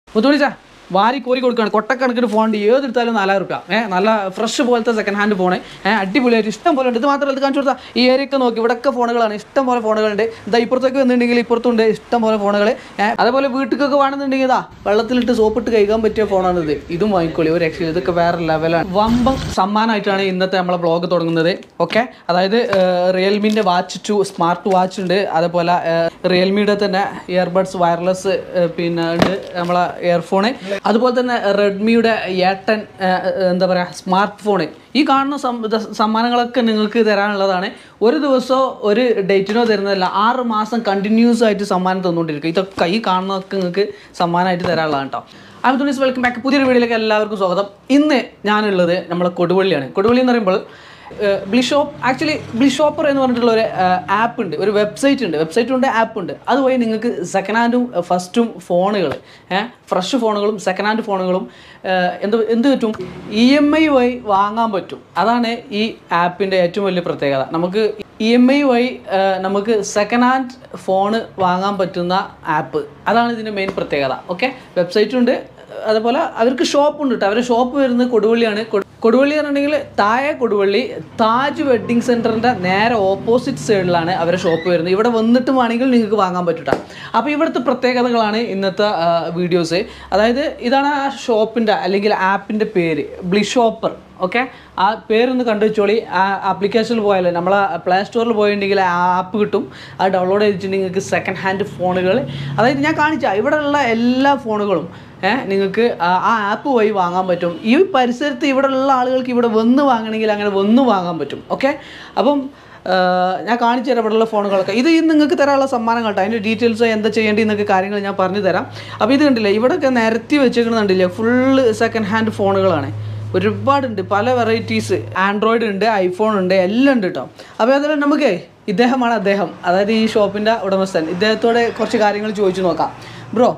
മുത്തുവിളിച്ചാ വാരി കോരി കൊടുക്കുകയാണ് കൊട്ടക്കണക്കിന് ഫോൺ ഏതെടുത്താലും നാലായിരം റുപ്യ ഏഹ് നല്ല ഫ്രഷ് പോലത്തെ സെക്കൻഡ് ഹാൻഡ് ഫോൺ ഏഹ് അടിപൊളിയായിട്ട് ഇഷ്ടം പോലെ ഉണ്ട് ഇത് മാത്രമല്ല ഇത് കാണിച്ചു കൊടുത്താൽ ഈ ഏരിയൊക്കെ നോക്കി ഇവിടെയൊക്കെ ഫോണുകളാണ് ഇഷ്ടം പോലെ ഫോണുകളുണ്ട് ഇതാ ഇപ്പുറത്തേക്ക് വന്നിട്ടുണ്ടെങ്കിൽ ഇപ്പുറത്തുണ്ട് ഇഷ്ടം പോലെ ഫോണുകൾ ഏഹ് അതേപോലെ വീട്ടിലേക്കൊക്കെ വേണമെന്നുണ്ടെങ്കിൽ ഇതാ വെള്ളത്തിലിട്ട് സോപ്പിട്ട് കഴിക്കാൻ പറ്റിയ ഫോണാണ് ഇത് ഇതും വാങ്ങിക്കോളി ഒരു രക്ഷ ഇതൊക്കെ വേറെ ലെവലാണ് വമ്പം സമ്മാനമായിട്ടാണ് ഇന്നത്തെ നമ്മളെ ബ്ലോഗ് തുടങ്ങുന്നത് ഓക്കെ അതായത് റിയൽമിൻ്റെ വാച്ച് ടു സ്മാർട്ട് വാച്ച് ഉണ്ട് അതേപോലെ റിയൽമിയുടെ തന്നെ ഇയർബഡ്സ് വയർലെസ് പിന്നെ ഉണ്ട് നമ്മളെ ഇയർഫോണ് അതുപോലെ തന്നെ റെഡ്മിയുടെ ഏട്ടൻ എന്താ പറയുക സ്മാർട്ട് ഫോണ് ഈ കാണുന്ന സം- ഇത് സമ്മാനങ്ങളൊക്കെ നിങ്ങൾക്ക് തരാനുള്ളതാണ് ഒരു ദിവസമോ ഒരു ഡേറ്റിനോ തരുന്നതല്ല ആറ് മാസം കണ്ടിന്യൂസ് ആയിട്ട് സമ്മാനം തന്നുകൊണ്ടിരിക്കും ഇതൊക്കെ ഈ കാണുന്നതൊക്കെ നിങ്ങൾക്ക് സമ്മാനമായിട്ട് തരാനുള്ളതാണ് കേട്ടോ ആമത്തുണീസ് വെൽക്കം ബാക്ക് പുതിയൊരു വീഡിയോയിലേക്ക് എല്ലാവർക്കും സ്വാഗതം ഇന്ന് ഞാനുള്ളത് നമ്മളെ കൊടുവള്ളിയാണ് കൊടുവള്ളി എന്ന് പറയുമ്പോൾ ബ്ലിഷോപ്പ് ആക്ച്വലി ബ്ലിഷോപ്പർ എന്ന് പറഞ്ഞിട്ടുള്ള ഒരു ആപ്പ് ഉണ്ട് ഒരു വെബ്സൈറ്റ് ഉണ്ട് വെബ്സൈറ്റ് ഉണ്ട് ആപ്പ് ഉണ്ട് അതുവഴി നിങ്ങൾക്ക് സെക്കൻഡ് ഹാൻഡും ഫസ്റ്റും ഫോണുകൾ ഫ്രഷ് ഫോണുകളും സെക്കൻഡ് ഹാൻഡ് ഫോണുകളും ഏഹ്, എന്ത് എന്ത് പറ്റും ഇ എം ഐ വഴി വാങ്ങാൻ പറ്റും അതാണ് ഈ ആപ്പിൻ്റെ ഏറ്റവും വലിയ പ്രത്യേകത നമുക്ക് ഇ എം ഐ വഴി ഏഹ്, നമുക്ക് സെക്കൻഡ് ഹാൻഡ് ഫോണ് വാങ്ങാൻ പറ്റുന്ന ആപ്പ് അതാണ് ഇതിൻ്റെ മെയിൻ പ്രത്യേകത ഓക്കെ വെബ്സൈറ്റ് ഉണ്ട് അതുപോലെ അവർക്ക് ഷോപ്പ് ഉണ്ട് കേട്ടോ അവരുടെ ഷോപ്പ് വരുന്നത് കൊടുവള്ളിയാണ് കൊടു- കൊടുവള്ളി പറഞ്ഞിട്ടുണ്ടെങ്കിൽ താഴെ കൊടുവള്ളി താജ് വെഡ്ഡിങ് സെൻറ്ററിൻ്റെ നേരെ ഓപ്പോസിറ്റ് സൈഡിലാണ് അവരുടെ ഷോപ്പ് വരുന്നത് ഇവിടെ വന്നിട്ട് വേണമെങ്കിൽ നിങ്ങൾക്ക് വാങ്ങാൻ പറ്റൂട്ടോ അപ്പോൾ ഇവിടുത്തെ പ്രത്യേകതകളാണ് ഇന്നത്തെ വീഡിയോസ് അതായത് ഇതാണ് ആ ഷോപ്പിൻ്റെ അല്ലെങ്കിൽ ആപ്പിൻ്റെ പേര് ബ്ലിഷോപ്പർ ഓക്കെ ആ പേരൊന്ന് കണ്ടു വെച്ചോളി ആ ആപ്ലിക്കേഷനിൽ പോയാലേ നമ്മളെ പ്ലേ സ്റ്റോറിൽ പോയിട്ടുണ്ടെങ്കിൽ ആ ആപ്പ് കിട്ടും അത് ഡൗൺലോഡ് ചെയ്തിട്ടുണ്ടെങ്കിൽ നിങ്ങൾക്ക് സെക്കൻഡ് ഹാൻഡ് ഫോണുകൾ അതായത് ഞാൻ കാണിച്ച ഇവിടെയുള്ള എല്ലാ ഫോണുകളും ഏഹ് നിങ്ങൾക്ക് ആ ആ ആപ്പ് വഴി വാങ്ങാൻ പറ്റും ഈ പരിസരത്ത് ഇവിടെ ഉള്ള ആളുകൾക്ക് ഇവിടെ വന്ന് വാങ്ങണമെങ്കിൽ അങ്ങനെ വന്ന് വാങ്ങാൻ പറ്റും ഓക്കെ അപ്പം ആ, ഞാൻ കാണിച്ചു തരാം ഇവിടെയുള്ള ഫോണുകളൊക്കെ ഇത് ഈ നിങ്ങൾക്ക് തരാനുള്ള സമ്മാനം കേട്ടോ അതിൻ്റെ ഡീറ്റെയിൽസ് എന്താ ചെയ്യേണ്ടി എന്നൊക്കെ കാര്യങ്ങൾ ഞാൻ പറഞ്ഞു തരാം അപ്പോൾ ഇത് കണ്ടില്ലേ ഇവിടെയൊക്കെ നിരത്തി വെച്ചേക്കുന്നത് കണ്ടില്ലേ ഫുള്ള് സെക്കൻഡ് ഹാൻഡ് ഫോണുകളാണ് ഒരുപാടുണ്ട് പല വെറൈറ്റീസ് ആൻഡ്രോയിഡ് ഉണ്ട് ഐഫോൺ ഉണ്ട് എല്ലാം ഉണ്ട് കേട്ടോ അപ്പോൾ അതിൽ നമുക്ക് ഇദ്ദേഹമാണ് അദ്ദേഹം അതായത് ഈ ഷോപ്പിൻ്റെ ഉടമസ്ഥൻ ഇദ്ദേഹത്തോടെ കുറച്ച് കാര്യങ്ങൾ ചോദിച്ചു നോക്കാം ബ്രോ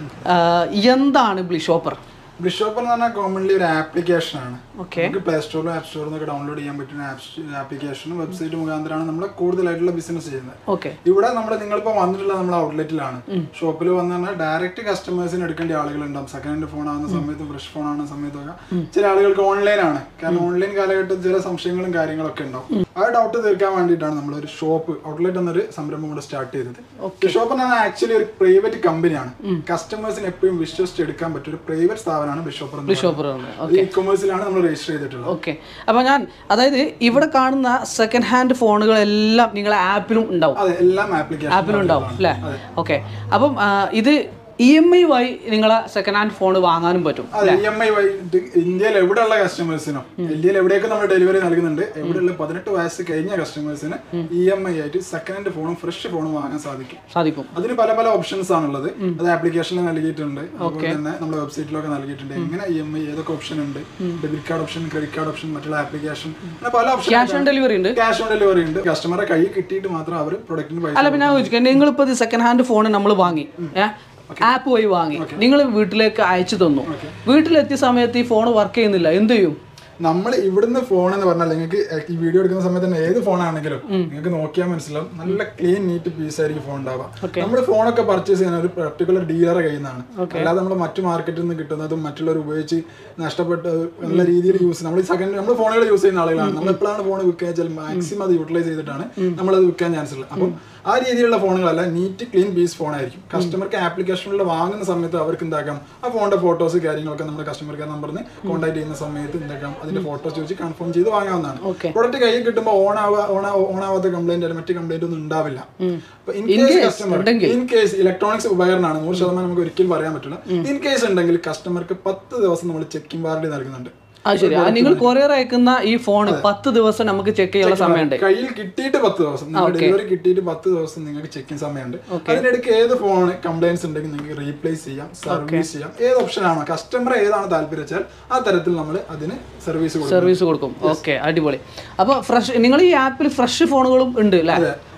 എന്താണ് ബ്ലിഷോപ്പർ ബിഷോപ്പ് എന്ന് പറഞ്ഞാൽ കോമൺലി ഒരു ആപ്ലിക്കേഷൻ ആണ് ഓക്കെ നമുക്ക് പ്ലേ സ്റ്റോറിലും ആപ്പ് സ്റ്റോറിൽ നിന്നൊക്കെ ഡൗൺലോഡ് ചെയ്യാൻ പറ്റുന്ന ആപ്ലിക്കേഷനും വെബ്സൈറ്റ് മുഖാന്തരമാണ് നമ്മൾ കൂടുതലായിട്ടുള്ള ബിസിനസ് ചെയ്യുന്നത് ഓക്കെ ഇവിടെ നമ്മുടെ നിങ്ങളിപ്പോൾ വന്നിട്ടുള്ള നമ്മുടെ ഔട്ട്ലെറ്റിലാണ് ഷോപ്പിൽ വന്ന് പറഞ്ഞാൽ ഡയറക്റ്റ് കസ്റ്റമേഴ്സിന് എടുക്കേണ്ട ആളുകളുണ്ടാവും സെക്കൻഡ് ഹാൻഡ് ഫോൺ ആകുന്ന സമയത്ത് ഫ്രഷ് ഫോൺ ആകുന്ന സമയത്തൊക്കെ ചില ആളുകൾക്ക് ഓൺലൈൻ ആണ് കാരണം ഓൺലൈൻ കാലഘട്ടത്തിൽ ചില സംശയങ്ങളും കാര്യങ്ങളൊക്കെ ഉണ്ടാവും ആ ഡൗട്ട് തീർക്കാൻ വേണ്ടിയിട്ടാണ് നമ്മൾ ഒരു ഷോപ്പ് ഔട്ട്ലെറ്റ് എന്നൊരു സംരംഭം കൂടെ സ്റ്റാർട്ട് ചെയ്തത് ഷോപ്പ് എന്ന് പറഞ്ഞാൽ ആക്ച്വലി ഒരു പ്രൈവറ്റ് കമ്പനിയാണ് കസ്റ്റമേഴ്സിന് എപ്പോഴും വിശ്വസിച്ച് എടുക്കാൻ പറ്റിയ ഒരു പ്രൈവറ്റ് സ്ഥാപനമാണ് ബിഷോപ്പർ എന്ന് ബ്ലിഷോപ്പർ പറയുന്നത്. ഈ കൊമേഴ്സിലാണ് നമ്മൾ രജിസ്റ്റർ ചെയ്തിട്ടുള്ളത് ഓക്കെ അപ്പോൾ ഞാൻ അതായത് ഇവിടെ കാണുന്ന സെക്കൻഡ് ഹാൻഡ് ഫോണുകളെല്ലാം നിങ്ങളെ ആപ്പിലും ഉണ്ടാവും അതെ എല്ലാം ആപ്ലിക്കേഷൻ ആപ്പിലും ഉണ്ടാവും അല്ലേ ഓക്കെ അപ്പം ആ, ഇത് ഇ എം ഐ വഴി നിങ്ങളെ സെക്കൻഡ് ഹാൻഡ് ഫോൺ വാങ്ങാനും പറ്റും അതെ ഇ എം ഐ വഴി ഇത് ഇന്ത്യയിൽ എവിടെയുള്ള കസ്റ്റമേഴ്സിനോ ഇന്ത്യയിൽ എവിടെയൊക്കെ നമ്മൾ ഡെലിവറി നൽകുന്നുണ്ട് എവിടെയുള്ള പതിനെട്ട് വയസ്സ് കഴിഞ്ഞ കസ്റ്റമേഴ്സിന് ഇ എം ഐ ആയിട്ട് സെക്കൻഡ് ഹാൻഡ് ഫോണും ഫ്രഷ് ഫോണും വാങ്ങാൻ സാധിക്കും സാധിക്കും അതിന് പല പല ഓപ്ഷൻസ് ആണുള്ളത് അത് ആപ്ലിക്കേഷനിൽ നൽകിയിട്ടുണ്ട് അതുപോലെ തന്നെ നമ്മുടെ വെബ്സൈറ്റിലൊക്കെ നൽകിയിട്ടുണ്ട് എങ്ങനെ ഇ എം ഐ ഏതൊക്കെ ഓപ്ഷൻ ഉണ്ട് debit card option credit card option മറ്റുള്ള ആപ്ലിക്കേഷൻ അങ്ങനെ പല ഓപ്ഷൻ ക്യാഷ് ഓൺ ഡെലിവറി ഉണ്ട് ക്യാഷ് ഓൺ ഡെലിവറി ഉണ്ട് കസ്റ്റമറെ കൈ കിട്ടിയിട്ട് മാത്രം അവർ പ്രൊഡക്റ്റിന് പൈസ അല്ല പിന്നെ ഞാൻ ചോദിക്കാം നിങ്ങളിപ്പോൾ ഇത് സെക്കൻഡ് ഹാൻഡ് ഫോൺ നമ്മൾ വാങ്ങി ഏഹ് ആപ്പ് വഴി വാങ്ങി നിങ്ങൾ വീട്ടിലേക്ക് അയച്ചു തന്നു വീട്ടിലെത്തിയ സമയത്ത് ഈ ഫോൺ വർക്ക് ചെയ്യുന്നില്ല എന്ത് ചെയ്യും നമ്മൾ ഇവിടുന്ന് ഫോൺ എന്ന് പറഞ്ഞാൽ നിങ്ങൾക്ക് ഈ വീഡിയോ എടുക്കുന്ന സമയത്ത് തന്നെ ഏത് ഫോൺ ആണെങ്കിലും നിങ്ങൾക്ക് നോക്കിയാൽ മനസ്സിലാവും നല്ല ക്ലീൻ നീറ്റ് പീസ് ആയിരിക്കും ഫോൺ ഉണ്ടാവുക നമ്മൾ ഫോണൊക്കെ പർച്ചേസ് ചെയ്യുന്ന ഒരു പെർട്ടിക്കുലർ ഡീലറെ കയ്യിൽ നിന്നാണ് അല്ലാതെ നമ്മൾ മറ്റു മാർക്കറ്റിൽ നിന്ന് കിട്ടുന്നതും മറ്റുള്ളവർ ഉപയോഗിച്ച് നഷ്ടപ്പെട്ട് നല്ല രീതിയിൽ യൂസ് നമ്മൾ സെക്കൻഡ് നമ്മൾ ഫോണുകൾ യൂസ് ചെയ്യുന്ന ആളുകളാണ് നമ്മൾ എപ്പോഴാണ് ഫോൺ വിൽക്കുക വെച്ചാൽ മാക്സിമം അത് യൂട്ടിലൈസ് ചെയ്തിട്ടാണ് നമ്മളത് വിൽക്കാൻ ചാൻസ് ഉള്ളത് അപ്പം ആ രീതിയിലുള്ള ഫോണുകളല്ല നീറ്റ് ക്ലീൻ പീസ് ഫോൺ ആയിരിക്കും കസ്റ്റമർക്ക് ആപ്ലിക്കേഷനിൽ വാങ്ങുന്ന സമയത്ത് അവർക്ക് എന്താക്കാം ആ ഫോണിന്റെ ഫോട്ടോസ് കാര്യങ്ങളൊക്കെ നമ്മുടെ കസ്റ്റമർ കെയർ നമ്പറിന് കോൺടാക്ട് ചെയ്യുന്ന സമയത്ത് എന്താക്കാം അതിന്റെ ഫോട്ടോസ് ചോദിച്ച് കൺഫേം ചെയ്ത് വാങ്ങാവുന്നതാണ് Okay. പ്രൊഡക്റ്റ് കയ്യിൽ കിട്ടുമ്പോൾ ഓൺ ആവാ ഓൺ ഓൺ ആവാത്ത കംപ്ലൈന്റ് അല്ലെങ്കിൽ മറ്റു കംപ്ലൈന്റ് ഒന്നും ഉണ്ടാവില്ല in case customer in case electronics ഉപകരണമാണ് നൂറ് ശതമാനം നമുക്ക് ഒരിക്കലും പറയാൻ പറ്റില്ല ഇൻ കേസ് ഉണ്ടെങ്കിൽ കസ്റ്റമർക്ക് പത്ത് ദിവസം നമ്മൾ ചെക്കിംഗ് വാറണ്ടി നൽകുന്നുണ്ട് അത് ശരി അത് നിങ്ങൾ കൊറിയർ അയക്കുന്ന ഈ ഫോൺ പത്ത് ദിവസം നമുക്ക് ചെക്ക് ചെയ്യാനുള്ള സമയമുണ്ട് കയ്യിൽ കിട്ടിയിട്ട് പത്ത് ദിവസം ഡെലിവറി കിട്ടിയിട്ട് പത്ത് ദിവസം നിങ്ങൾക്ക് ചെക്കിംഗ് സമയമുണ്ട് അതിനിടയ്ക്ക് ഏത് ഫോൺ കംപ്ലൈൻസ് ഉണ്ടെങ്കിൽ നിങ്ങൾക്ക് റീപ്ലേസ് ചെയ്യാം സർവീസ് ചെയ്യാം ഏത് ഓപ്ഷൻ ആണോ കസ്റ്റമർ ഏതാണ് താല്പര്യം വെച്ചാൽ ആ തരത്തിൽ നമ്മൾ അതിന് സർവീസ് കൊടുക്കും സർവീസ് കൊടുക്കും ഓക്കെ അടിപൊളി അപ്പോൾ ഫ്രഷ് നിങ്ങൾ ഈ ആപ്പിൽ ഫ്രഷ് ഫോണുകളും ഉണ്ട് അല്ലേ അതെ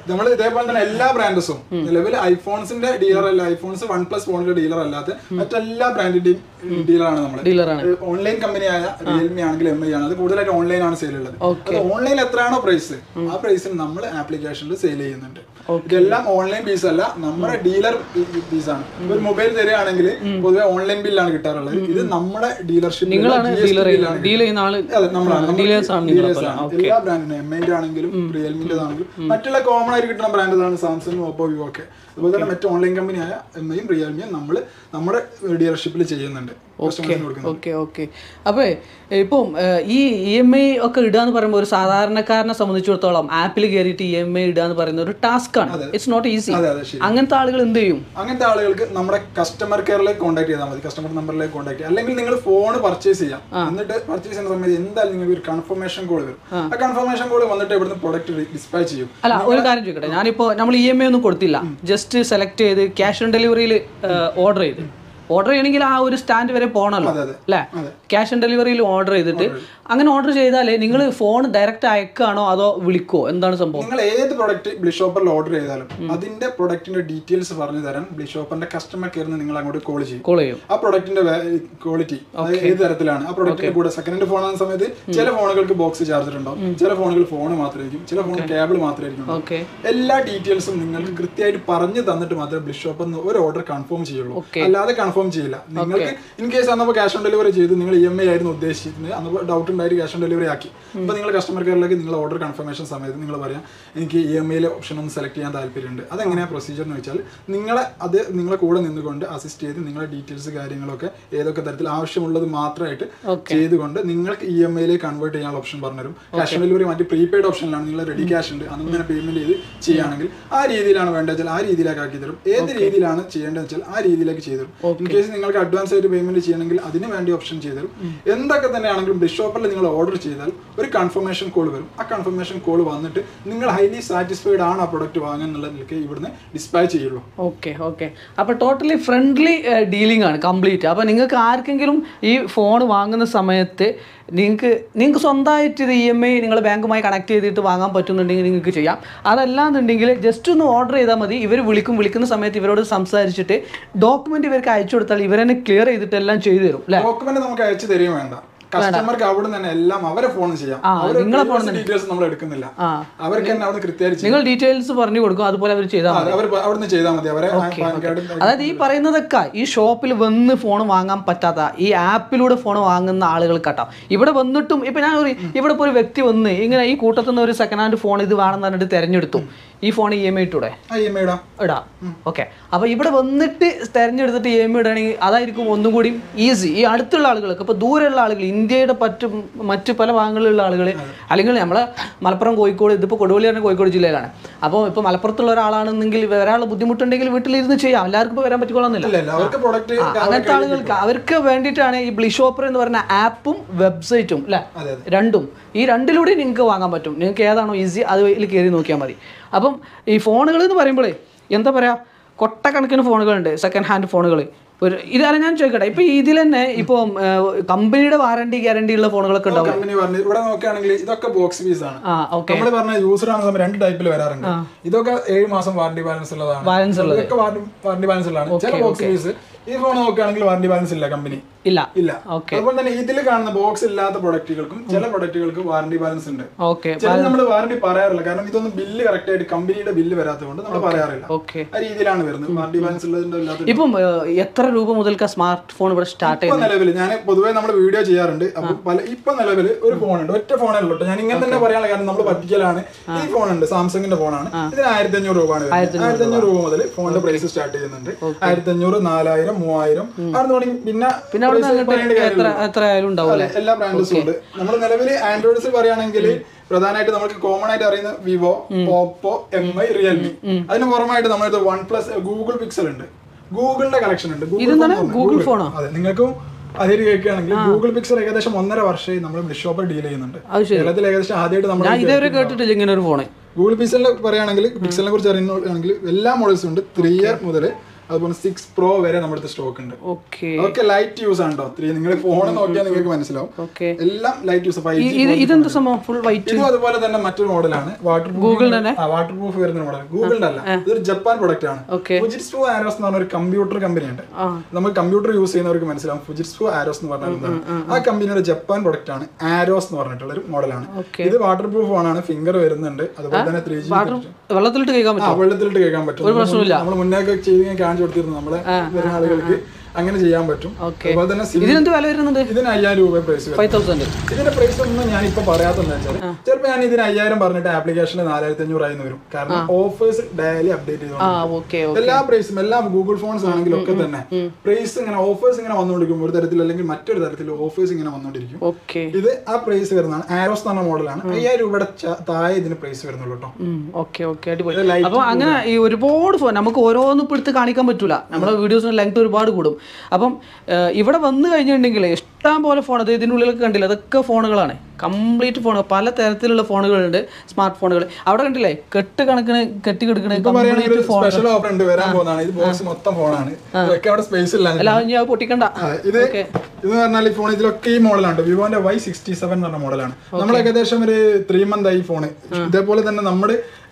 നമ്മൾ ഇതേപോലെ തന്നെ എല്ലാ ബ്രാൻഡസും നിലവിൽ ഐഫോൺസിന്റെ ഡീലർ അല്ല ഐഫോൺസ് വൺ പ്ലസ് ഫോണിന്റെ ഡീലർ അല്ലാത്ത മറ്റെല്ലാ ബ്രാൻഡിന്റെയും ഡീലറാണ് നമ്മൾ ഡീലറാണ് ഓൺലൈൻ കമ്പനിയായ റിയൽമി ആണെങ്കിൽ എം ഐ ആണ് അത് കൂടുതലായിട്ട് ഓൺലൈൻ ആണ് സെയിൽ ഉള്ളത് അത് ഓൺലൈൻ എത്രയാണോ പ്രൈസ് ആ പ്രൈസിന് നമ്മൾ ആപ്ലിക്കേഷനിൽ സെയിൽ ചെയ്യുന്നുണ്ട് ഇതെല്ലാം ഓൺലൈൻ പീസ് അല്ല നമ്മുടെ ഡീലർ പീസ് ആണ് ഒരു മൊബൈൽ തരികയാണെങ്കിൽ പൊതുവെ ഓൺലൈൻ ബില്ലാണ് കിട്ടാറുള്ളത് ഇത് നമ്മുടെ ഡീലർഷിപ്പ് നിങ്ങളാണ് ഡീലർ ഡീൽ ചെയ്യുന്ന ആള് അതെ നമ്മളാണ് ഡീലേഴ്സ് ആണ് നിങ്ങൾ ഡീലേഴ്സ് ആണ് എല്ലാ ബ്രാൻഡിനും എം ഐന്റെ ആണെങ്കിലും റിയൽമിന്റെ ആണെങ്കിലും മറ്റുള്ള കോമൺ ആയിട്ട് കിട്ടുന്ന ബ്രാൻഡുകളാണ് സാംസങ് ഓപ്പോ വിവോ ഒക്കെ അതുപോലെ തന്നെ മറ്റു ഓൺലൈൻ കമ്പനിയായ എം ഐയും റിയൽമിയും നമ്മൾ നമ്മുടെ ഡീലർഷിപ്പിൽ ചെയ്യുന്നുണ്ട് കസ്റ്റമേഴ്സിന് കൊടുക്കുന്നത് ഓക്കെ ഓക്കെ അപ്പേ ഇപ്പം ഏഹ്, ഈ ഇ എം ഐ ഒക്കെ ഇടുക എന്ന് പറയുമ്പോൾ ഒരു സാധാരണക്കാരനെ സംബന്ധിച്ചിടത്തോളം ആപ്പിൽ കയറിയിട്ട് ഇ എം ഐ ഇടുക എന്ന് പറയുന്ന ഒരു ടാസ്ക് ആണ് ഇറ്റ്സ് നോട്ട് ഈസി അതെ അതെ ശരി അങ്ങനത്തെ ആളുകൾ എന്ത് ചെയ്യും അങ്ങനത്തെ ആളുകൾക്ക് നമ്മുടെ കസ്റ്റമർ കെയറിലേക്ക് കോൺടാക്ട് ചെയ്താൽ മതി കസ്റ്റമർ നമ്പറിലേക്ക് കോൺടാക്ട് ചെയ്യാം അല്ലെങ്കിൽ നിങ്ങൾ ഫോൺ പർച്ചേസ് ചെയ്യാം എന്നിട്ട് പർച്ചേസ് ചെയ്യുന്ന സമയത്ത് എന്തായാലും നിങ്ങൾക്ക് ഒരു കൺഫർമേഷൻ കോൾ വരും ആ കൺഫർമേഷൻ കോൾ വന്നിട്ട് ഇവിടുന്ന് പ്രൊഡക്റ്റ് ഡിസ്പാച്ച് ചെയ്യും അല്ല ഒരു കാര്യം ചോദിക്കട്ടെ ഞാനിപ്പോൾ നമ്മൾ ഇ എം ഐ ഒന്നും കൊടുത്തില്ല ജസ്റ്റ് സെലക്ട് ചെയ്ത് ക്യാഷ് ഓൺ ഡെലിവറിയിൽ ഓർഡർ ചെയ്ത് ഓർഡർ ചെയ്യണമെങ്കിൽ ആ ഒരു സ്റ്റാൻഡ് വരെ പോകണമല്ലോ അതെ, അതെ. അല്ലേ ക്യാഷ് ഓൺ ഡെലിവറിയിൽ ഓർഡർ ചെയ്തിട്ട് അങ്ങനെ ഓർഡർ ചെയ്താലേ നിങ്ങൾ ഫോൺ ഡയറക്റ്റ് അയക്കുകയാണോ അതോ വിളിക്കോ എന്താണ് സംഭവം നിങ്ങൾ ഏത് പ്രൊഡക്റ്റ് ബ്ലിഷോപ്പറിൽ ഓർഡർ ചെയ്താലും അതിന്റെ പ്രൊഡക്റ്റിന്റെ ഡീറ്റെയിൽസ് പറഞ്ഞു തരാൻ ബ്ലിഷോപ്പറിന്റെ കസ്റ്റമർ കെയറിൽ നിങ്ങൾ അങ്ങോട്ട് കോൾ ചെയ്യും കോൾ ചെയ്യും ആ പ്രൊഡക്റ്റിന്റെ ക്വാളിറ്റി ഏത് തരത്തിലാണ് ആ പ്രൊഡക്റ്റിന്റെ കൂടെ സെക്കൻഡ് ഹാൻഡ് ഫോൺ ആകുന്ന സമയത്ത് ചില ഫോണുകൾക്ക് ബോക്സ് ചാർജർ ഉണ്ടാവും ചില ഫോണുകൾ ഫോൺ മാത്രമായിരിക്കും ചില ഫോൺ കേബിൾ മാത്രമായിരിക്കും ഉണ്ടാവും. ഓക്കെ എല്ലാ ഡീറ്റെയിൽസും നിങ്ങൾക്ക് കൃത്യമായിട്ട് പറഞ്ഞു തന്നിട്ട് മാത്രമേ ബ്ലിഷ് ഷോപ്പ് ഒരു ഓർഡർ കൺഫേം ചെയ്യുള്ളൂ അല്ലാതെ കൺഫേം ചെയ്യില്ല നിങ്ങൾക്ക് ഇൻ കേസ് അന്നപ്പോൾ ക്യാഷ് ഓൺ ഡെലിവറി ചെയ്തു നിങ്ങൾ ഇ എം ഐ ആയിരുന്നു ഉദ്ദേശിച്ചിരുന്നത് അന്നപ്പോൾ ഡൗട്ട് ഉണ്ടായിട്ട് ക്യാഷ് ഓൺ ഡെലിവറി ആക്കി അപ്പോൾ നിങ്ങൾ കസ്റ്റമർ കെയറിലേക്ക് നിങ്ങൾ ഓർഡർ കൺഫർമേഷൻ സമയത്ത് നിങ്ങൾ പറയാം എനിക്ക് ഇ എം ഐയിലെ ഓപ്ഷൻ ഒന്ന് സെലക്ട് ചെയ്യാൻ താല്പര്യമുണ്ട് അതെങ്ങനെയാണ് പ്രൊസീജിയർ എന്ന് വെച്ചാൽ നിങ്ങളെ അത് നിങ്ങളെ കൂടെ നിന്നുകൊണ്ട് അസിസ്റ്റ് ചെയ്ത് നിങ്ങളെ ഡീറ്റെയിൽസ് കാര്യങ്ങളൊക്കെ ഏതൊക്കെ തരത്തിൽ ആവശ്യമുള്ളത് മാത്രമായിട്ട് ചെയ്തുകൊണ്ട് നിങ്ങൾക്ക് ഇ എം ഐയിലേക്ക് കൺവേർട്ട് ചെയ്യാനുള്ള ഓപ്ഷൻ പറഞ്ഞുതരും ക്യാഷ് ഓൺ ഡെലിവറി മറ്റ് പ്രീപെയ്ഡ് ഓപ്ഷനിലാണ് നിങ്ങൾ റെഡി ക്യാഷ് ഉണ്ട് അന്ന് തന്നെ പേയ്മെന്റ് ചെയ്ത് ചെയ്യുകയാണെങ്കിൽ ആ രീതിയിലാണ് വേണ്ടത് വെച്ചാൽ ആ രീതിയിലേക്ക് ആക്കി തരും ഏത് രീതിയിലാണ് ചെയ്യേണ്ടത് വെച്ചാൽ ആ രീതിയിലേക്ക് ചെയ്തു തരും ഇൻ കേസ് നിങ്ങൾക്ക് അഡ്വാൻസ് ആയിട്ട് പേയ്മെന്റ് ചെയ്യണമെങ്കിൽ അതിന് വേണ്ടി ഓപ്ഷൻ ചെയ്തു തരും എന്തൊക്കെ തന്നെയാണെങ്കിലും ബിഷോപ്പിൽ നിങ്ങൾ ഓർഡർ ചെയ്താൽ ഒരു കൺഫർമേഷൻ കോൾ വരും ആ കൺഫർമേഷൻ കോൾ വന്നിട്ട് നിങ്ങൾ ഹൈലി സാറ്റിസ്ഫൈഡ് ആണ് ആ പ്രൊഡക്റ്റ് വാങ്ങാൻ എന്നുള്ള നിലയ്ക്ക് ഇവിടുന്ന് ഡിസ്പാച്ച് ചെയ്യുള്ളൂ ഓക്കെ ഓക്കെ അപ്പോൾ ടോട്ടലി ഫ്രണ്ട്ലി ഡീലിംഗ് ആണ് കംപ്ലീറ്റ് അപ്പോൾ നിങ്ങൾക്ക് ആർക്കെങ്കിലും ഈ ഫോൺ വാങ്ങുന്ന സമയത്ത് നിങ്ങൾക്ക് നിങ്ങൾക്ക് സ്വന്തമായിട്ട് ഇത് ഇ എം ഐ നിങ്ങൾ ബാങ്കുമായി കണക്ട് ചെയ്തിട്ട് വാങ്ങാൻ പറ്റുന്നുണ്ടെങ്കിൽ നിങ്ങൾക്ക് ചെയ്യാം അതല്ലാന്നുണ്ടെങ്കിൽ ജസ്റ്റ് ഒന്ന് ഓർഡർ ചെയ്താൽ മതി ഇവർ വിളിക്കും വിളിക്കുന്ന സമയത്ത് ഇവരോട് സംസാരിച്ചിട്ട് ഡോക്യുമെന്റ് ഇവർക്ക് അയച്ചു കൊടുത്താൽ ഇവർ തന്നെ ക്ലിയർ ചെയ്തിട്ട് എല്ലാം ചെയ്തു തരും അല്ലേ ഡോക്യുമെന്റ് നമുക്ക് അയച്ചു തരികയും വേണ്ട കസ്റ്റമർക്ക് അവിടെ തന്നെ എല്ലാം അവരെ ഫോൺ ചെയ്യാം അവരെ ഡീറ്റെയിൽസ് നമ്മൾ എടുക്കുന്നില്ല ആ. അവർക്ക് തന്നെ അവിടെ കൃത്യമായിട്ട് ചെയ്യാം നിങ്ങൾ ഡീറ്റെയിൽസ് പറഞ്ഞു കൊടുക്കും അതുപോലെ അവർ ചെയ്താൽ മതി അവർ അവിടുന്ന് ചെയ്താൽ മതി അവരെ പാൻ കാർഡ് അതായത് ഈ പറയുന്നതൊക്കെ ഈ ഷോപ്പിൽ വന്ന് ഫോൺ വാങ്ങാൻ പറ്റാത്ത ഈ ആപ്പിലൂടെ ഫോൺ വാങ്ങുന്ന ആളുകൾ കേട്ടോ ഇവിടെ വന്നിട്ടും ഇപ്പൊ ഞാൻ ഒരു ഇവിടെ ഇപ്പോൾ ഒരു വ്യക്തി വന്ന് ഇങ്ങനെ ഈ കൂട്ടത്തിൽ നിന്ന് ഒരു സെക്കൻഡ് ഹാൻഡ് ഫോൺ ഇത് വേണമെന്ന് പറഞ്ഞിട്ട് തിരഞ്ഞെടുത്തു ഈ ഫോൺ ഇ എം ഐ ഇട്ടൂടെ ആ ഇ എം ഐ ഇടാം ഇടാം ഓക്കെ അപ്പൊ ഇവിടെ വന്നിട്ട് തെരഞ്ഞെടുത്തിട്ട് ഇ എം ഐ ഇടുകയാണെങ്കിൽ അതായിരിക്കും ഒന്നും കൂടി ഈസി ഈ അടുത്തുള്ള ആളുകൾക്ക് ഇപ്പൊ ദൂരെയുള്ള ആളുകൾ ഇന്ത്യയുടെ പറ്റും മറ്റ് പല ഭാഗങ്ങളിലുള്ള ആളുകൾ അല്ലെങ്കിൽ നമ്മളെ മലപ്പുറം കോഴിക്കോട് ഇതിപ്പോൾ കൊടുവള്ളി പറഞ്ഞ കോഴിക്കോട് ജില്ലയിലാണ് അപ്പോൾ ഇപ്പോൾ മലപ്പുറത്തുള്ള ഒരാളാണെന്നെങ്കിൽ വരാനുള്ള ബുദ്ധിമുട്ടുണ്ടെങ്കിൽ വീട്ടിലിരുന്ന് ചെയ്യാം എല്ലാവർക്കും ഇപ്പോൾ വരാൻ പറ്റിക്കൊള്ളുന്നില്ല ഇല്ല ഇല്ല അവർക്ക് പ്രൊഡക്റ്റ് അങ്ങനത്തെ ആളുകൾക്ക് അവർക്ക് വേണ്ടിയിട്ടാണ് ഈ ബ്ലിഷോപ്പർ എന്ന് പറയുന്ന ആപ്പും വെബ്സൈറ്റും അല്ലേ അതെ രണ്ടും ഈ രണ്ടിലൂടെ നിങ്ങൾക്ക് വാങ്ങാൻ പറ്റും നിങ്ങൾക്ക് ഏതാണോ ഈസി അതിൽ കയറി നോക്കിയാൽ മതി അപ്പം ഈ ഫോണുകൾ എന്ന് പറയുമ്പോഴേ എന്താ പറയുക കൊട്ടക്കണക്കിന് ഫോണുകളുണ്ട് സെക്കൻഡ് ഹാൻഡ് ഫോണുകൾ ഒരു ഇതാരെ ഞാൻ ചോദിക്കട്ടെ ഇപ്പൊ ഇതിൽ തന്നെ ഇപ്പം കമ്പനിയുടെ വാറണ്ടി ഗ്യാരണ്ടി ഉള്ള ഫോണുകളൊക്കെ ഉണ്ടാവും കമ്പനി പറഞ്ഞു ഇവിടെ നോക്കുകയാണെങ്കിൽ ഇതൊക്കെ ബോക്സ് പീസ് ആണ് ആ ഓക്കെ നമ്മൾ പറഞ്ഞ യൂസർ ആണ് സമയം രണ്ട് ടൈപ്പിൽ വരാറുണ്ട് ഇതൊക്കെ ഏഴ് മാസം വാറണ്ടി ബാലൻസ് ഉള്ളതാണ് ബാലൻസ് ഉള്ളത് ഇതൊക്കെ വാറണ്ടി ബാലൻസ് ഉള്ളതാണ് ചില ബോക്സ് പീസ് ഈ ഫോൺ നോക്കുകയാണെങ്കിൽ വാറണ്ടി ബാലൻസ് ഇല്ല കമ്പനി ഇല്ല ഇല്ല ഓക്കെ അതുപോലെ തന്നെ ഇതിൽ കാണുന്ന ബോക്സ് ഇല്ലാത്ത പ്രൊഡക്റ്റുകൾക്കും ചില പ്രൊഡക്റ്റുകൾക്ക് വാറണ്ടി ബാലൻസ് ഉണ്ട് ഓക്കെ ചില നമ്മൾ വാറണ്ടി പറയാറില്ല കാരണം ഇതൊന്നും ബില്ല് കറക്റ്റ് ആയിട്ട് കമ്പനിയുടെ ബില്ല് വരാത്തതുകൊണ്ട് നമ്മൾ പറയാറില്ല ഓക്കെ ആ രീതിയിലാണ് വരുന്നത് വാറണ്ടി ബാലൻസ് ഉള്ളതിന്റെ ഇല്ലാത്ത ഇപ്പം ഏഹ്, എത്ര രൂപ മുതൽക്ക് സ്മാർട്ട് ഫോൺ ഇവിടെ സ്റ്റാർട്ട് ഇപ്പൊ നിലവിൽ ഞാൻ പൊതുവേ നമ്മൾ വീഡിയോ ചെയ്യാറുണ്ട് അപ്പൊ പല ഇപ്പൊ നിലവിൽ ഒരു ഫോൺ ഉണ്ട് ഒറ്റ ഫോണേ ഉള്ളൂ ട്ടോ. ഞാൻ ഇങ്ങനെ തന്നെ പറയാനുള്ള കാരണം നമ്മൾ പറ്റിക്കലാണ് ഈ ഫോൺ ഉണ്ട് സാംസങ്ങിന്റെ ഫോണാണ് ഇതിന് ആയിരത്തി അഞ്ഞൂറ് രൂപയാണ് ആയിരത്തി അഞ്ഞൂറ് രൂപ മുതൽ ഫോണിന്റെ പ്രൈസ് സ്റ്റാർട്ട് ചെയ്യുന്നുണ്ട് ആയിരത്തി അഞ്ഞൂറ് നാലായിരം മൂവായിരം അവിടെ തുടങ്ങി പിന്നെ പിന്നെ അവിടെ price പറയേണ്ട എത്ര കാര്യമില്ല. എത്ര ആയാലും ഉണ്ടാവും അതെ, എല്ലാ ബ്രാൻഡ്സും ഉണ്ട് നമ്മൾ നിലവിൽ ആൻഡ്രോയിഡ്സിൽ പറയുകയാണെങ്കിൽ പ്രധാനമായിട്ട് നമുക്ക് കോമൺ ആയിട്ട് അറിയുന്ന Vivo Oppo M I Realme അതിന് പുറമായിട്ട് നമ്മുടെ വൺ പ്ലസ് ഗൂഗിൾ പിക്സൽ ഉണ്ട് ഗൂഗിളിന്റെ കളക്ഷൻ ഉണ്ട് Google ഇതെന്താണ്? phone ഉണ്ട്. Google Google. phone അതെ നിങ്ങൾക്കും അതേ കേൾക്കുകയാണെങ്കിൽ ഗൂഗിൾ പിക്സൽ ഏകദേശം ഒന്നര വർഷമായി നമ്മൾ ബ്ലിഷോപ്പർ ഡീൽ ചെയ്യുന്നുണ്ട് അത് ശരി കേരളത്തിൽ ഏകദേശം ആദ്യമായിട്ട് നമ്മൾ ഞാൻ ഇതേവരെ കേട്ടിട്ടില്ല ഇങ്ങനെ ഒരു ഫോണ് ഗൂഗിൾ പിക്സലിനെ പറയുകയാണെങ്കിൽ പിക്സലിനെ കുറിച്ച് അറിയുകയാണെങ്കിൽ എല്ലാ മോഡൽസും ഉണ്ട് ത്രീ ഇയർ മുതൽ അതുപോലെ സിക്സ് പ്രോ വരെ നമ്മുടെ അടുത്ത് സ്റ്റോക്ക് ഉണ്ട് ഓക്കെ അതൊക്കെ ലൈറ്റ് യൂസ് ആണ് കേട്ടോ ത്രീ നിങ്ങൾ ഫോൺ നോക്കിയാൽ നിങ്ങൾക്ക് മനസ്സിലാവും ഓക്കെ എല്ലാം ലൈറ്റ് യൂസ് ഫൈവ് ജി ഇത് ഇതെന്ത് സംഭവം ഫുൾ വൈറ്റ് ഇതും അതുപോലെ തന്നെ മറ്റൊരു മോഡലാണ് വാട്ടർ Google തന്നെ? വാട്ടർ പ്രൂഫ് വരുന്ന മോഡൽ ഗൂഗിളിന്റെ അല്ല ഇതൊരു ജപ്പാൻ പ്രൊഡക്റ്റ് ആണ് ഓക്കെ ഫുജിറ്റ്സു ആരോസ് എന്ന് പറഞ്ഞ ഒരു കമ്പ്യൂട്ടർ കമ്പനി ഉണ്ട് ആ. നമ്മൾ കമ്പ്യൂട്ടർ യൂസ് ചെയ്യുന്നവർക്ക് മനസ്സിലാവും ഫുജിറ്റ്സു ആരോസ് എന്ന് പറഞ്ഞാൽ എന്താണ് ആ കമ്പനിയുടെ ജപ്പാൻ പ്രൊഡക്റ്റ് ആണ് ആരോസ് എന്ന് പറഞ്ഞിട്ടുള്ള ഒരു മോഡലാണ് ഓക്കെ ഇത് വാട്ടർ പ്രൂഫ് ആണ് ഫിംഗർ വരുന്നുണ്ട് അതുപോലെ തന്നെ ത്രീ ജി വെള്ളത്തിലിട്ട് കഴിക്കാൻ ആ പറ്റും വെള്ളത്തിലിട്ട് കേൾക്കാൻ പറ്റും നമ്മൾ മുന്നേ ഒക്കെ ചെയ്ത് ഞാൻ കാണിച്ചു കൊടുത്തിരുന്നു നമ്മളെ വരുന്ന ആളുകൾക്ക് അങ്ങനെ ചെയ്യാൻ പറ്റും ഓക്കെ അതുപോലെ തന്നെ സി- ഇതിനെന്ത് വില വരുന്നുണ്ട് ഇതിന് അയ്യായിരം രൂപ പ്രൈസ് വരും ഫൈവ് തൗസൻഡ് ഇതിന്റെ പ്രൈസ് ഒന്നും ഞാൻ ഇപ്പൊ പറയാത്തെന്ന് വെച്ചാൽ ചിലപ്പോൾ ഞാൻ ഇതിന് അയ്യായിരം പറഞ്ഞിട്ട് ആപ്ലിക്കേഷനിൽ നാലായിരത്തി അഞ്ഞൂറായി വരും കാരണം ഓഫേഴ്സ് ഡെയിലി അപ്ഡേറ്റ് ചെയ്തു ആ ഓക്കെ എല്ലാ പ്രൈസും എല്ലാ ഗൂഗിൾ ഫോൺസ് ആണെങ്കിലും ഒക്കെ തന്നെ പ്രൈസ് ഇങ്ങനെ ഓഫേഴ്സ് ഇങ്ങനെ വന്നുകൊണ്ടിരിക്കും ഒരു തരത്തിൽ അല്ലെങ്കിൽ മറ്റൊരു തരത്തിൽ ഓഫേഴ്സ് ഇങ്ങനെ വന്നുകൊണ്ടിരിക്കും ഓക്കെ ഇത് ആ പ്രൈസ് വരുന്നതാണ് ആരോസ് എന്ന് പറഞ്ഞ മോഡലാണ് അയ്യായിരം രൂപയുടെ ച- താഴെ ഇതിന് പ്രൈസ് വരുന്നുള്ളൂ കേട്ടോ ഓക്കെ ഓക്കെ അടിപൊളി ഇത് light അപ്പൊ അങ്ങനെ ഈ ഒരുപാട് ഫോൺ നമുക്ക് ഓരോന്നും ഇപ്പൊ എടുത്ത് കാണിക്കാൻ പറ്റൂല നമ്മുടെ വീഡിയോസിന് ലെങ്ത് ഒരുപാട് കൂടും അപ്പം ഏഹ്, ഇവിടെ വന്നു കഴിഞ്ഞിട്ടുണ്ടെങ്കിൽ ഇഷ്ടം പോലെ ഫോൺ അത് ഇതിൻ്റെ ഉള്ളിലൊക്കെ കണ്ടില്ല അതൊക്കെ ഫോണുകളാണ് കംപ്ലീറ്റ് ഫോൺ പല തരത്തിലുള്ള ഫോണുകളുണ്ട് സ്മാർട്ട് ഫോണുകൾ അവിടെ കണ്ടില്ലേ കെട്ട് കണക്കിന് കെട്ടി കിടക്കണ കംപ്ലീറ്റ് ഫോൺ സ്പെഷ്യൽ ഓഫർ ഉണ്ട് വരാൻ പോകുന്നതാണ് ഇത് ബോക്സ് മൊത്തം ഫോണാണ് ഇതൊക്കെ അവിടെ സ്പേസ് ഇല്ല അല്ല അത് ഞാൻ പൊട്ടിക്കണ്ട ആ, ഇത് ഇത് പറഞ്ഞാൽ ഈ ഫോൺ ഇതിലൊക്കെ ഈ മോഡലാണ് വിവോന്റെ വൈ സിക്സ്റ്റി സെവൻ എന്ന് പറഞ്ഞ മോഡലാണ് നമ്മൾ ഏകദേശം ഒരു ത്രീ മന്ത് ആയി ഫോൺ ഇതേപോലെ തന്നെ നമ്മൾ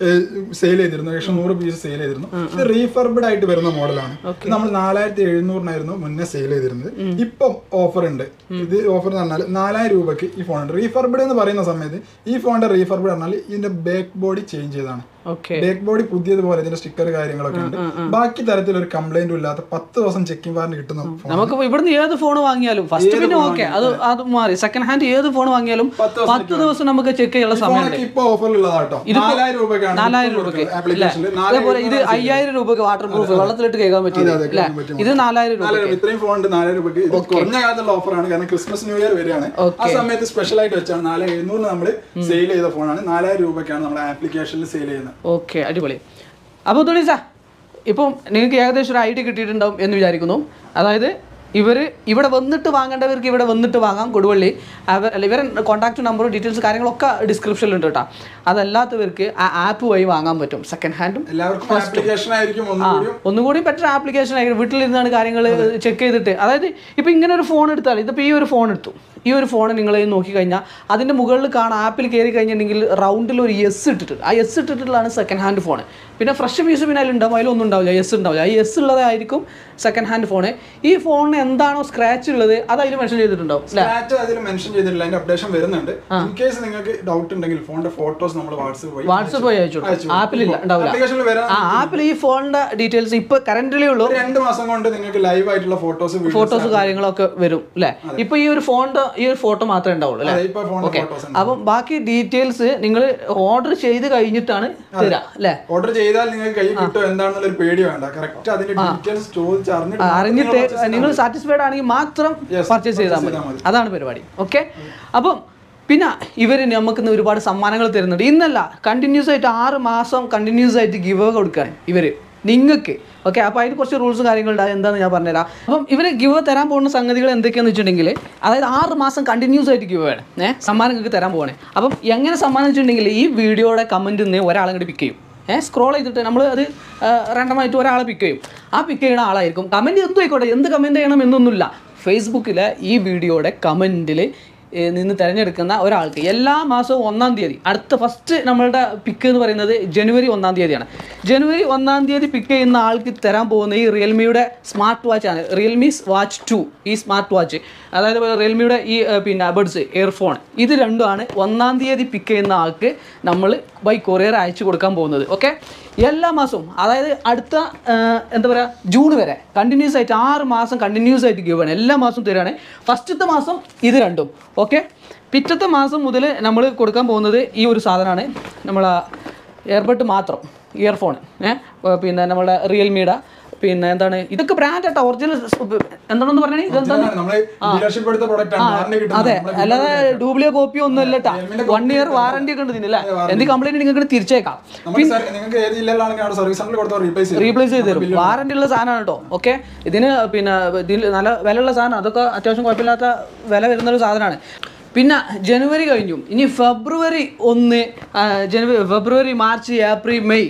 സെയിൽ ചെയ്തിരുന്നു ഏകദേശം നൂറ് പീസ് സെയിൽ ചെയ്തിരുന്നു ഇത് റീഫർബിഡ് ആയിട്ട് വരുന്ന മോഡലാണ് ഇത് നമ്മൾ നാലായിരത്തി എഴുന്നൂറിനായിരുന്നു മുന്നേ സെയിൽ ചെയ്തിരുന്നത് ഇപ്പം ഓഫർ ഉണ്ട് ഇത് ഓഫർ എന്ന് പറഞ്ഞാൽ നാലായിരം രൂപയ്ക്ക് ഈ ഫോൺ ഉണ്ട് റീഫർബിഡ് എന്ന് പറയുന്ന സമയത്ത് ഈ ഫോണിന്റെ റീഫർബിഡ് പറഞ്ഞാൽ ഇതിന്റെ ബാക്ക് ബോഡി ചേഞ്ച് ചെയ്താണ് ഓക്കെ ബാക്ക് ബോഡി പുതിയതുപോലെ ഇതിന്റെ സ്റ്റിക്കർ കാര്യങ്ങളൊക്കെ ഉണ്ട് ബാക്കി തരത്തിൽ ഒരു കംപ്ലൈന്റും ഇല്ലാത്ത പത്ത് ദിവസം ചെക്കിംഗ് വാറന്റ് കിട്ടുന്ന ഫോൺ നമുക്ക് ഇവിടുന്ന് ഏത് ഫോൺ വാങ്ങിയാലും ഫസ്റ്റ് പിന്നെ ഓക്കെ അത് അത് മാറി സെക്കൻഡ് ഹാൻഡ് ഏത് ഫോൺ വാങ്ങിയാലും പത്ത് പത്ത് ദിവസം നമുക്ക് ചെക്ക് ചെയ്യാനുള്ള സമയമുണ്ട് ഫോണൊക്കെ ഇപ്പൊ ഓഫറിലുള്ളതാട്ടോ നാലായിരം രൂപയ്ക്കാണ് നാലായിരം രൂപയ്ക്ക് ആപ്ലിക്കേഷനിൽ അതേപോലെ ഇത് അയ്യായിരം രൂപയ്ക്ക് വാട്ടർ പ്രൂഫ് വെള്ളത്തിലിട്ട് കേൾക്കാൻ പറ്റില്ല അതെ, അല്ലേ കേൾക്കാൻ പറ്റും. ഇത് നാലായിരം രൂപ നാലായിരം ഇത്രയും ഫോൺ ഉണ്ട് നാലായിരം രൂപയ്ക്ക് ഇത് കുറഞ്ഞ കാലത്തുള്ള ഓഫറാണ് കാരണം ക്രിസ്മസ് ന്യൂ ഇയർ വരികയാണ് ആ സമയത്ത് സ്പെഷ്യൽ ആയിട്ട് വെച്ചാണ് നാലായിരം എഴുന്നൂറിന് നമ്മൾ സെയിൽ ചെയ്ത ഫോണാണ് നാലായിരം രൂപയ്ക്കാണ് നമ്മുടെ ആപ്ലിക്കേഷനിൽ സെയിൽ ചെയ്യുന്നത് ഓക്കെ അടിപൊളി അപ്പോൾ തുണീസ ഇപ്പം നിങ്ങൾക്ക് ഏകദേശം ഒരു ഐഡിയ കിട്ടിയിട്ടുണ്ടാവും എന്ന് വിചാരിക്കുന്നു അതായത് ഇവർ ഇവിടെ വന്നിട്ട് വാങ്ങേണ്ടവർക്ക് ഇവിടെ വന്നിട്ട് വാങ്ങാം കൊടുവള്ളി അവർ അല്ല ഇവരെ കോൺടാക്ട് നമ്പറും ഡീറ്റെയിൽസ് കാര്യങ്ങളൊക്കെ ഡിസ്ക്രിപ്ഷനിലുണ്ട് കേട്ടോ അതല്ലാത്തവർക്ക് ആ ആപ്പ് വഴി വാങ്ങാൻ പറ്റും സെക്കൻഡ് ഹാൻഡും എല്ലാവർക്കും ആപ്ലിക്കേഷൻ ആയിരിക്കും ഒന്നുകൂടി ഒന്നുകൂടി ബെറ്റർ ആപ്ലിക്കേഷൻ ആയിരിക്കും വീട്ടിലിരുന്നാണ് കാര്യങ്ങൾ ചെക്ക് ചെയ്തിട്ട് അതായത് ഇപ്പോൾ ഇങ്ങനെ ഒരു ഫോൺ എടുത്താൽ ഇതിപ്പോൾ ഈ ഒരു ഫോൺ എടുത്തു ഈ ഒരു ഫോൺ നിങ്ങൾ നോക്കിക്കഴിഞ്ഞാൽ അതിൻ്റെ മുകളിൽ കാണാം ആപ്പിൽ കയറി കഴിഞ്ഞിട്ടുണ്ടെങ്കിൽ റൗണ്ടിൽ ഒരു എസ് ഇട്ടിട്ട് ആ എസ് ഇട്ടിട്ടുള്ളതാണ് സെക്കൻഡ് ഹാൻഡ് ഫോൺ പിന്നെ ഫ്രഷ് പീസ് പിന്നെ അതിലുണ്ടാവും അതിലൊന്നും ഉണ്ടാവില്ല എസ് ഉണ്ടാവില്ല ആ എസ് ഉള്ളതായിരിക്കും സെക്കൻഡ് ഹാൻഡ് ഫോൺ ഈ ഫോണിന് എന്താണോ സ്ക്രാച്ച് ഉള്ളത് അത് അതിൽ മെൻഷൻ ചെയ്തിട്ടുണ്ടാവും അല്ലേ സ്ക്രാച്ച് അതിൽ മെൻഷൻ ചെയ്തിട്ടില്ല അതിന്റെ അപ്ഡേഷൻ വരുന്നുണ്ട് ഇൻ കേസ് നിങ്ങൾക്ക് ഡൗട്ട് ഉണ്ടെങ്കിൽ ഫോണിന്റെ ഫോട്ടോസ് നമ്മൾ വാട്സ്ആപ്പ് വഴി വാട്സപ്പ് വഴി അയച്ചു അയച്ചു ആപ്പിലില്ല ഉണ്ടാവില്ല ആപ്ലിക്കേഷനിൽ വരാൻ ആ ആപ്പിൽ ഈ ഫോണിൻ്റെ ഡീറ്റെയിൽസ് ഇപ്പോൾ കറൻ്റിലേ ഉള്ളൂ ഒരു രണ്ട് മാസം കൊണ്ട് നിങ്ങൾക്ക് ലൈവ് ആയിട്ടുള്ള ഫോട്ടോസ് ഫോട്ടോസ് കാര്യങ്ങളൊക്കെ വരും അല്ലേ ഇപ്പൊ ഈ ഒരു ഫോണിന്റെ ഈ ഒരു ഫോട്ടോ മാത്രമേ ഉണ്ടാവുള്ളൂ അല്ലേ ഇപ്പൊ ഫോണിന്റെ ഫോട്ടോസ് അപ്പം ബാക്കി ഡീറ്റെയിൽസ് നിങ്ങൾ ഓർഡർ ചെയ്ത് കഴിഞ്ഞിട്ടാണ് തരാ അല്ലേ ഓർഡർ ചെയ്താൽ നിങ്ങൾക്ക് കൈ കിട്ടുമോ എന്താണെന്നുള്ള ഒരു പേടി വേണ്ട കറക്റ്റ് അതിന്റെ ഡീറ്റെയിൽസ് ചോദിച്ച് അറിഞ്ഞിട്ട് ആ, അറിഞ്ഞിട്ട് നിങ്ങൾ സാറ്റിസ്ഫൈഡ് ആണെങ്കിൽ മാത്രം Yes, പർച്ചേസ് ചെയ്താൽ purchase മതി ചെയ്താൽ മതി. അതാണ് പരിപാടി ഓക്കെ അപ്പം പിന്നെ ഇവർ നമുക്ക് ഇന്ന് ഒരുപാട് സമ്മാനങ്ങൾ തരുന്നുണ്ട് ഇന്നല്ല കണ്ടിന്യൂസ് ആയിട്ട് ആറ് മാസം കണ്ടിന്യൂസ് ആയിട്ട് ഗിവ് കൊടുക്കുകയാണ് ഇവർ നിങ്ങൾക്ക് ഓക്കെ അപ്പോൾ അതിന് കുറച്ച് റൂൾസും കാര്യങ്ങളുണ്ട് അത് എന്താണെന്ന് ഞാൻ പറഞ്ഞുതരാം അപ്പം ഇവർ ഗിവ് തരാൻ പോകുന്ന സംഗതികൾ എന്തൊക്കെയാണെന്ന് വെച്ചിട്ടുണ്ടെങ്കിൽ അതായത് ആറ് മാസം കണ്ടിന്യൂസ് ആയിട്ട് ഗിവ് വേണം ഏഹ് സമ്മാനം നിങ്ങൾക്ക് തരാൻ പോകണേ അപ്പം എങ്ങനെ സമ്മാനം വെച്ചിട്ടുണ്ടെങ്കിൽ ഈ വീഡിയോയുടെ കമൻറ്റിൽ നിന്ന് ഒരാളെ കൂടി പിക്ക് ചെയ്യും ഏഹ് സ്ക്രോൾ ചെയ്തിട്ട് നമ്മൾ അത് റാൻഡമായിട്ട് ഒരാളെ പിക്ക് ചെയ്യും ആ പിക്ക് ചെയ്യുന്ന ആളായിരിക്കും കമൻറ്റ് എന്തും ആയിക്കോട്ടെ എന്ത് കമൻറ്റ് ചെയ്യണം എന്നൊന്നുമില്ല ഫേസ്ബുക്കിലെ ഈ വീഡിയോയുടെ കമൻറ്റിൽ നിന്ന് തിരഞ്ഞെടുക്കുന്ന ഒരാൾക്ക് എല്ലാ മാസവും ഒന്നാം തീയതി അടുത്ത ഫസ്റ്റ് നമ്മളുടെ പിക്ക് എന്ന് പറയുന്നത് ജനുവരി ഒന്നാം തീയതിയാണ് ജനുവരി ഒന്നാം തീയതി പിക്ക് ചെയ്യുന്ന ആൾക്ക് തരാൻ പോകുന്ന ഈ റിയൽമിയുടെ സ്മാർട്ട് വാച്ചാണ് റിയൽമി വാച്ച് ടു ഈ സ്മാർട്ട് വാച്ച് അതായത് റിയൽമിയുടെ ഈ ഏർ, പിന്നെ ബഡ്സ് ഇയർഫോൺ ഇത് രണ്ടുമാണ് ഒന്നാം തീയതി പിക്ക് ചെയ്യുന്ന ആൾക്ക് നമ്മൾ ബൈ കൊറിയർ അയച്ചു കൊടുക്കാൻ പോകുന്നത് ഓക്കെ എല്ലാ മാസവും അതായത് അടുത്ത ഏർ, എന്താ പറയുക ജൂൺ വരെ കണ്ടിന്യൂസ് ആയിട്ട് ആറ് മാസം കണ്ടിന്യൂസ് ആയിട്ട് ഗിവ് ആണ് എല്ലാ മാസവും തരുവാണ് ഫസ്റ്റത്തെ മാസം ഇത് രണ്ടും ഓക്കെ പിറ്റത്തെ മാസം മുതൽ നമ്മൾ കൊടുക്കാൻ പോകുന്നത് ഈ ഒരു സാധനമാണ് നമ്മളെ എയർബഡ് മാത്രം ഇയർഫോൺ ഏഹ് പിന്നെ നമ്മുടെ റിയൽമിയുടെ പിന്നെ എന്താണ് ഇതൊക്കെ ബ്രാൻഡ് ആട്ടോ ഒറിജിനൽ എന്താണെന്ന് പറഞ്ഞാൽ ഇതെന്താണ് നമ്മള് ഡീലർഷിപ്പ് എടുത്ത പ്രൊഡക്റ്റ് ആണ് വാറന്റി കിട്ടുന്നത് അതെ നമ്മളെ അല്ലാതെ ഡൂപ്ലിയോ കോപ്പിയോ ഒന്നും അല്ല കേട്ടാ വൺ ഇയർ വാറന്റി ഒക്കെ ഉണ്ട് ഇതിനല്ലേ എന്ത് കംപ്ലൈന്റ് നിങ്ങൾക്ക് തിരിച്ചേക്കാം നമുക്ക് സർ- നിങ്ങൾക്ക് ഏത് ജില്ലയിലാണെങ്കിൽ അവിടെ സർവീസ് സെന്ററിൽ കൊടുത്താൽ റീപ്ലേസ് ചെയ്യും റീപ്ലേസ് ചെയ്ത് തരും വാറന്റി ഉള്ള സാധനമാണ് കേട്ടോ ഓക്കെ ഇതിന് പിന്നെ ഇതിൽ നല്ല വിലയുള്ള സാധനം അതൊക്കെ അത്യാവശ്യം കുഴപ്പമില്ലാത്ത വില വരുന്ന ഒരു സാധനമാണ് പിന്നെ ജനുവരി കഴിഞ്ഞു ഇനി ഫെബ്രുവരി ഒന്ന് ആ, ജനുവരി ഫെബ്രുവരി മാർച്ച് ഏപ്രിൽ മെയ്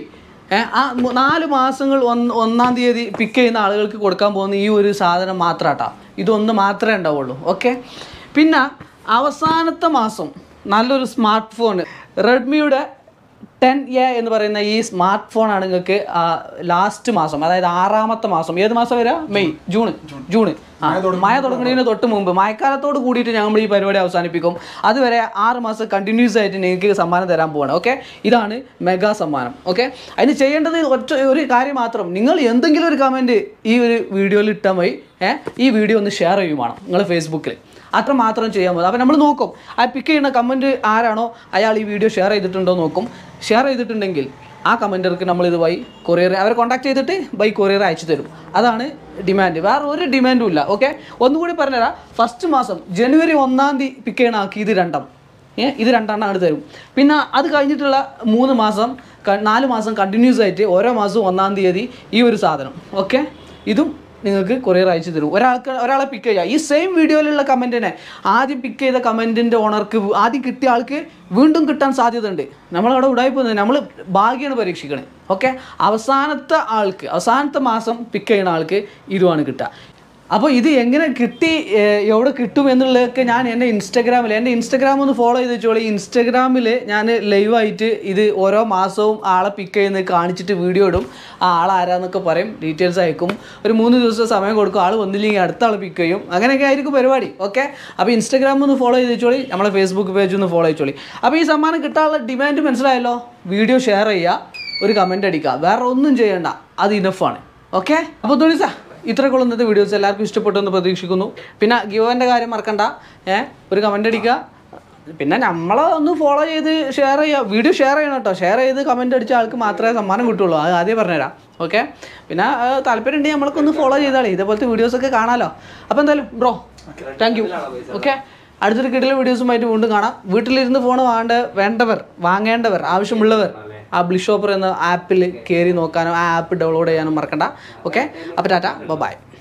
ഏ, ആ മു- നാല് മാസങ്ങൾ ഒന്ന് ഒന്നാം തീയതി പിക്ക് ചെയ്യുന്ന ആളുകൾക്ക് കൊടുക്കാൻ പോകുന്ന ഈ ഒരു സാധനം മാത്രാട്ടാ ഇതൊന്ന് മാത്രമേ ഉണ്ടാവുള്ളൂ ഓക്കെ പിന്നെ അവസാനത്തെ മാസം നല്ലൊരു സ്മാർട്ട് ഫോൺ റെഡ്മിയുടെ ടെൻ എ എന്ന് പറയുന്ന ഈ സ്മാർട്ട് ഫോണാണ് നിങ്ങൾക്ക് ലാസ്റ്റ് മാസം അതായത് ആറാമത്തെ മാസം ഏത് മാസം വരാ മെയ് ജൂൺ ജൂൺ ആ മഴ തുടങ്ങുന്നതിന് തൊട്ട് മുമ്പ് മഴക്കാലത്തോട് കൂടിയിട്ട് ഞങ്ങൾ ഈ പരിപാടി അവസാനിപ്പിക്കും അതുവരെ ആറ് മാസം കണ്ടിന്യൂസ് ആയിട്ട് നിങ്ങൾക്ക് സമ്മാനം തരാൻ പോവാണ് ഓക്കെ ഇതാണ് മെഗാ സമ്മാനം ഓക്കെ അതിന് ചെയ്യേണ്ടത് ഒറ്റ ഒരു കാര്യം മാത്രം നിങ്ങൾ എന്തെങ്കിലും ഒരു കമൻറ്റ് ഈ ഒരു വീഡിയോയിൽ ഇട്ടാൽ മതി ഏഹ് ഈ വീഡിയോ ഒന്ന് ഷെയർ ചെയ്യുവാണ് നിങ്ങൾ ഫേസ്ബുക്കിൽ അത്ര മാത്രം ചെയ്യാൻ മതി അപ്പോൾ നമ്മൾ നോക്കും ആ പിക്ക് ചെയ്യുന്ന കമൻറ്റ് ആരാണോ അയാൾ ഈ വീഡിയോ ഷെയർ ചെയ്തിട്ടുണ്ടോ എന്ന് നോക്കും ഷെയർ ചെയ്തിട്ടുണ്ടെങ്കിൽ ആ കമൻറ്റർക്ക് നമ്മൾ ഇത് ബൈ കൊറിയർ അവരെ കോൺടാക്ട് ചെയ്തിട്ട് ബൈ കൊറിയർ അയച്ചു തരും അതാണ് ഡിമാൻഡ് വേറെ ഒരു ഡിമാൻഡും ഇല്ല ഓക്കെ ഒന്നുകൂടി പറഞ്ഞുതരാം ഫസ്റ്റ് മാസം ജനുവരി ഒന്നാം തീയതി പിക്ക് ചെയ്യണ ആക്കി ഇത് രണ്ടാം ഏ ഇത് രണ്ടെണ്ണം അങ്ങോട്ട് തരും പിന്നെ അത് കഴിഞ്ഞിട്ടുള്ള മൂന്ന് മാസം ക- നാല് മാസം കണ്ടിന്യൂസ് ആയിട്ട് ഓരോ മാസവും ഒന്നാം തീയതി ഈ ഒരു സാധനം ഓക്കെ ഇതും നിങ്ങൾക്ക് കൊറിയർ അയച്ചു തരും ഒരാൾക്ക് ഒരാളെ പിക്ക് ചെയ്യുക ഈ സെയിം വീഡിയോയിലുള്ള കമൻറ്റിനെ ആദ്യം പിക്ക് ചെയ്ത കമൻറ്റിൻ്റെ ഓണർക്ക് ആദ്യം കിട്ടിയ ആൾക്ക് വീണ്ടും കിട്ടാൻ സാധ്യതയുണ്ട് നമ്മളവിടെ ഉടായ്പ നമ്മൾ ഭാഗ്യമാണ് പരീക്ഷിക്കണേ ഓക്കെ അവസാനത്തെ ആൾക്ക് അവസാനത്തെ മാസം പിക്ക് ചെയ്യുന്ന ആൾക്ക് ഇരുവാണ് കിട്ടുക അപ്പോൾ ഇത് എങ്ങനെ കിട്ടി ഏഹ് എവിടെ കിട്ടും എന്നുള്ളതൊക്കെ ഞാൻ എൻ്റെ ഇൻസ്റ്റഗ്രാമിൽ എൻ്റെ ഇൻസ്റ്റഗ്രാം ഒന്ന് ഫോളോ ചെയ്ത് വെച്ചോളി ഇൻസ്റ്റഗ്രാമിൽ ഞാൻ ലൈവായിട്ട് ഇത് ഓരോ മാസവും ആളെ പിക്ക് ചെയ്യുന്നത് കാണിച്ചിട്ട് വീഡിയോ ഇടും ആ ആൾ ആരാന്നൊക്കെ പറയും ഡീറ്റെയിൽസ് അയക്കും ഒരു മൂന്ന് ദിവസം സമയം കൊടുക്കും ആൾ വന്നില്ലെങ്കിൽ അടുത്ത ആൾ പിക്ക് ചെയ്യും അങ്ങനെയൊക്കെ ആയിരിക്കും പരിപാടി ഓക്കെ അപ്പോൾ ഇൻസ്റ്റഗ്രാം ഒന്ന് ഫോളോ ചെയ്ത് വെച്ചോളി നമ്മളെ ഫേസ്ബുക്ക് പേജ് ഒന്ന് ഫോളോ ചെയ്തോളി അപ്പോൾ ഈ സമ്മാനം കിട്ടാനുള്ള ഡിമാൻഡ് മനസ്സിലായല്ലോ വീഡിയോ ഷെയർ ചെയ്യുക ഒരു കമൻറ്റ് അടിക്കുക വേറെ ഒന്നും ചെയ്യണ്ട അത് ഇനഫാണ് ഓക്കെ അപ്പോൾ തുണിസ ഇത്രയൊക്കെ ഇന്നത്തെ വീഡിയോസ് എല്ലാവർക്കും ഇഷ്ടപ്പെട്ടു എന്ന് പ്രതീക്ഷിക്കുന്നു പിന്നെ ഗിവോൻ്റെ കാര്യം മറക്കണ്ട ഏ ഒരു കമൻ്റ് അടിക്കുക പിന്നെ നമ്മളെ ഒന്ന് ഫോളോ ചെയ്ത് ഷെയർ ചെയ്യുക വീഡിയോ ഷെയർ ചെയ്യണം കേട്ടോ ഷെയർ ചെയ്ത് കമൻ്റ് അടിച്ച ആൾക്ക് മാത്രമേ സമ്മാനം കിട്ടുള്ളൂ അത് ആദ്യം പറഞ്ഞുതരാം ഓക്കെ പിന്നെ ആ, താല്പര്യം ഉണ്ടെങ്കിൽ നമ്മളൊക്കെ ഒന്ന് ഫോളോ ചെയ്താളേ ഇതേപോലത്തെ വീഡിയോസൊക്കെ കാണാമല്ലോ അപ്പോൾ എന്തായാലും ബ്രോ താങ്ക് യു ഓക്കെ അടുത്തൊരു കിടില വീഡിയോസുമായിട്ട് വീണ്ടും കാണാം വീട്ടിലിരുന്ന് ഫോൺ വാങ്ങേണ്ട വേണ്ടവർ വാങ്ങേണ്ടവർ ആവശ്യമുള്ളവർ ആ ബ്ലിഷോപ്പർ എന്ന ആപ്പിൽ കയറി നോക്കാനോ ആ ആപ്പ് ഡൗൺലോഡ് ചെയ്യാനോ മറക്കണ്ട ഓക്കെ അപ്പോൾ ടാറ്റ ബൈ